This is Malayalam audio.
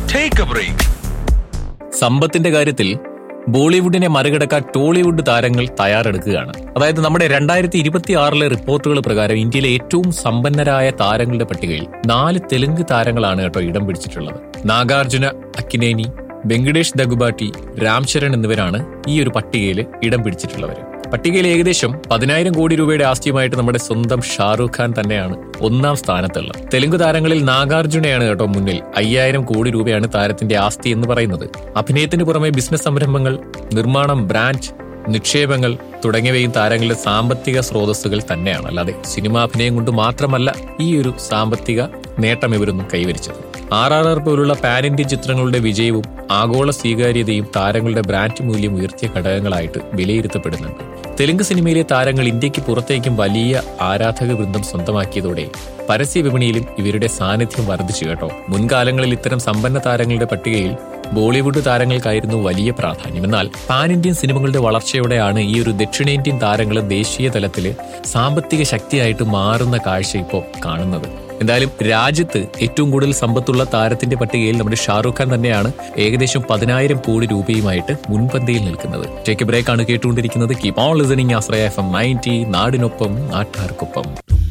Take a break. സമ്പത്തിന്റെ കാര്യത്തിൽ ബോളിവുഡിനെ മറികടക്കാൻ ടോളിവുഡ് താരങ്ങൾ തയ്യാറെടുക്കുകയാണ് അതായത് നമ്മുടെ രണ്ടായിരത്തി ഇരുപത്തി ആറിലെ റിപ്പോർട്ടുകൾ പ്രകാരം ഇന്ത്യയിലെ ഏറ്റവും സമ്പന്നരായ താരങ്ങളുടെ പട്ടികയിൽ നാല് തെലുങ്ക് താരങ്ങളാണ് കേട്ടോ ഇടം പിടിച്ചിട്ടുള്ളത് നാഗാർജുന അക്കിനേനി വെങ്കടേഷ് ദഗുബാട്ടി രാംചരൺ എന്നിവരാണ് ഈ ഒരു പട്ടികയിൽ ഇടം പിടിച്ചിട്ടുള്ളവർ പട്ടികയിൽ ഏകദേശം പതിനായിരം കോടി രൂപയുടെ ആസ്തിയുമായിട്ട് നമ്മുടെ സ്വന്തം ഷാറൂഖ് ഖാൻ തന്നെയാണ് ഒന്നാം സ്ഥാനത്തുള്ളത് തെലുങ്ക് താരങ്ങളിൽ നാഗാർജുനയാണ് കേട്ടോ മുന്നിൽ അയ്യായിരം കോടി രൂപയാണ് താരത്തിന്റെ ആസ്തി എന്ന് പറയുന്നത് അഭിനയത്തിന് പുറമെ ബിസിനസ് സംരംഭങ്ങൾ നിർമ്മാണം ബ്രാൻഡ് നിക്ഷേപങ്ങൾ തുടങ്ങിയവയും താരങ്ങളുടെ സാമ്പത്തിക സ്രോതസ്സുകൾ തന്നെയാണ് അല്ലാതെ സിനിമാഭിനയം കൊണ്ട് മാത്രമല്ല ഈ ഒരു സാമ്പത്തിക നേട്ടം ഇവരൊന്നും കൈവരിച്ചത് ആർ ആർ ആർ പോലുള്ള പാൻ ഇന്ത്യ ചിത്രങ്ങളുടെ വിജയവും ആഗോള സ്വീകാര്യതയും താരങ്ങളുടെ ബ്രാൻഡ് മൂല്യം ഉയർത്തിയ ഘടകങ്ങളായിട്ട് വിലയിരുത്തപ്പെടുന്നുണ്ട് തെലുങ്ക് സിനിമയിലെ താരങ്ങൾ ഇന്ത്യക്ക് പുറത്തേക്കും വലിയ ആരാധക വൃന്ദം സ്വന്തമാക്കിയതോടെ പരസ്യ വിപണിയിലും ഇവരുടെ സാന്നിധ്യം വർദ്ധിച്ചു കേട്ടോ മുൻകാലങ്ങളിൽ ഇത്തരം സമ്പന്ന താരങ്ങളുടെ പട്ടികയിൽ ബോളിവുഡ് താരങ്ങൾക്കായിരുന്നു വലിയ പ്രാധാന്യം എന്നാൽ പാൻ ഇന്ത്യൻ സിനിമകളുടെ വളർച്ചയോടെയാണ് ഈ ഒരു ദക്ഷിണേന്ത്യൻ താരങ്ങൾ ദേശീയ തലത്തില് സാമ്പത്തിക ശക്തിയായിട്ട് മാറുന്ന കാഴ്ച ഇപ്പോൾ കാണുന്നത് എന്തായാലും രാജ്യത്ത് ഏറ്റവും കൂടുതൽ സമ്പത്തുള്ള താരത്തിന്റെ പട്ടികയിൽ നമ്മുടെ ഷാറൂഖ് ഖാൻ തന്നെയാണ് ഏകദേശം പതിനായിരം കോടി രൂപയുമായിട്ട് മുൻപന്തിയിൽ നിൽക്കുന്നത് ടേക്ക് ബ്രേക്ക് ആണ് കേട്ടുകൊണ്ടിരിക്കുന്നത് keep on listening Ashraya F M ninety നാടിനൊപ്പം നാട്ടുകാർക്കൊപ്പം